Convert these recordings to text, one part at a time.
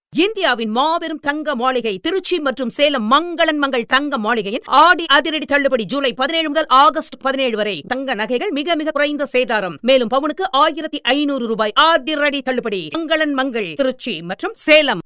இந்தியாவின் மாபெரும் தங்க மாளிகை திருச்சி மற்றும் சேலம் மங்களன் மங்கள் தங்க மாளிகையின் ஆடி அதிரடி தள்ளுபடி ஜூலை பதினேழு முதல் ஆகஸ்ட் பதினேழு வரை தங்க நகைகள் மிக மிக குறைந்த சேதாரம் மேலும் பவுனுக்கு ஆயிரத்தி ஐநூறு ரூபாய் அதிரடி தள்ளுபடி மங்களன் மங்கள் திருச்சி மற்றும் சேலம்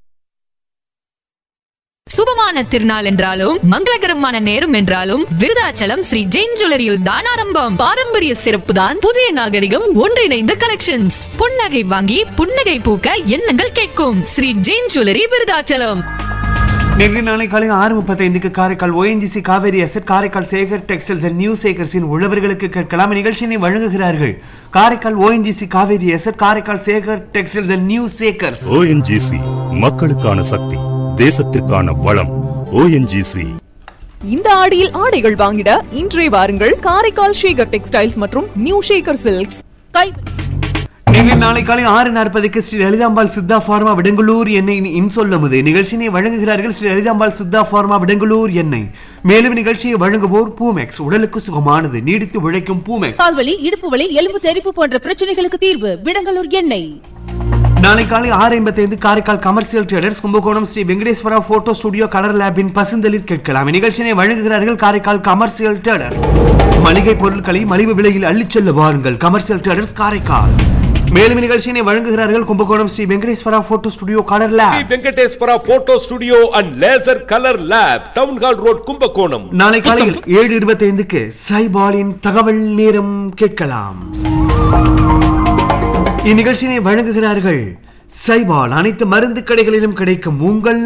சுபமான திருநாள் என்றாலும் மங்களகரமான நேரம் என்றாலும் விருதாச்சலம் ஸ்ரீ ஜெயின் ஜுவல்லரியில் தான் ஆரம்பம் பாரம்பரிய சிறப்பு தான் புதிய நாகரிகம் ஒன்றிணைந்த கலெக்ஷன்ஸ் புன்னகை வாங்கி புன்னகை பூக்க எண்ணங்கள் கேட்கும் ஸ்ரீ ஜெயின் ஜுவல்லரி விருதாச்சலம் நேற்று நாளை காலை ஆறு முப்பத்தைந்துக்கு Karaikal ONGC Cauvery asset Karaikal Sekar textiles and new சேகர்ஸின் உழவர்களுக்கு கேட்கலாம் நிகழ்ச்சியினை வழங்குகிறார்கள் Karaikal ONGC Cauvery asset Karaikal Sekar textiles and new Sekars ONGC மக்களுக்கான சக்தி தேசத்திற்கான வளம் ஓஎன்ஜிசி இந்த ஆடியில் ஆடைகள் வாங்கிட இன்றே வாருங்கள் காரைக்கால் ஷேகர் டெக்ஸ்டைல்ஸ் மற்றும் நியூ ஷேகர் சில்க்ஸ் கை நேற்று நாளை காலை ஆறு நாற்பதுக்கு ஸ்ரீ லலிதாம்பாள் சித்தா ஃபார்மா விடங்குளூர் எண்ணெய் இன்சொல்லுமுது நிகழ்ச்சியினை வழங்குகிறார்கள் ஸ்ரீ லலிதாம்பாள் சித்தா ஃபார்மா விடங்குளூர் எண்ணெய் மேலும் நிகழ்ச்சியை வழங்குவோர் பூமெக்ஸ் உடலுக்கு சுகமானது நீடித்து உழைக்கும் பூமெக்ஸ் கால்வலி இடுப்பு வலி எலும்பு தெறிப்பு போன்ற பிரச்சனைகளுக்கு தீர்வு விடங்கலூர் எண்ணெய் நாளை காலை ஆறு ஐம்பத்தைந்து Karaikal commercial traders Kumbakonam Sri Venkateswara photo studio colour லேபின் பசுந்தலில் கேட்கலாம் நிகழ்ச்சியினை வழங்குகிறார்கள் காரைக்கால் கமர்ஷியல் ட்ரேடர்ஸ் மளிகை பொருட்களை மலிவு விலையில் அள்ளிச் செல்ல வாருங்கள் கமர்ஷியல் ட்ரேடர்ஸ் காரைக்கால் மேலும் நிகழ்ச்சியினை வழங்குகிறார்கள் Kumbakonam Sri Venkateswara photo studio colour Sri lab Venkateswara photo studio and laser colour lab town hall road Kumbakonam நாளை காலையில் ஏழு இருபத்தைந்துக்கு சைபாலின் தகவல் நேரம் கேட்கலாம் இந்நிகழ்ச்சியினை வழங்குகிறார்கள் சைபால் அனைத்து மருந்து கடைகளிலும் கிடைக்கும் உங்கள்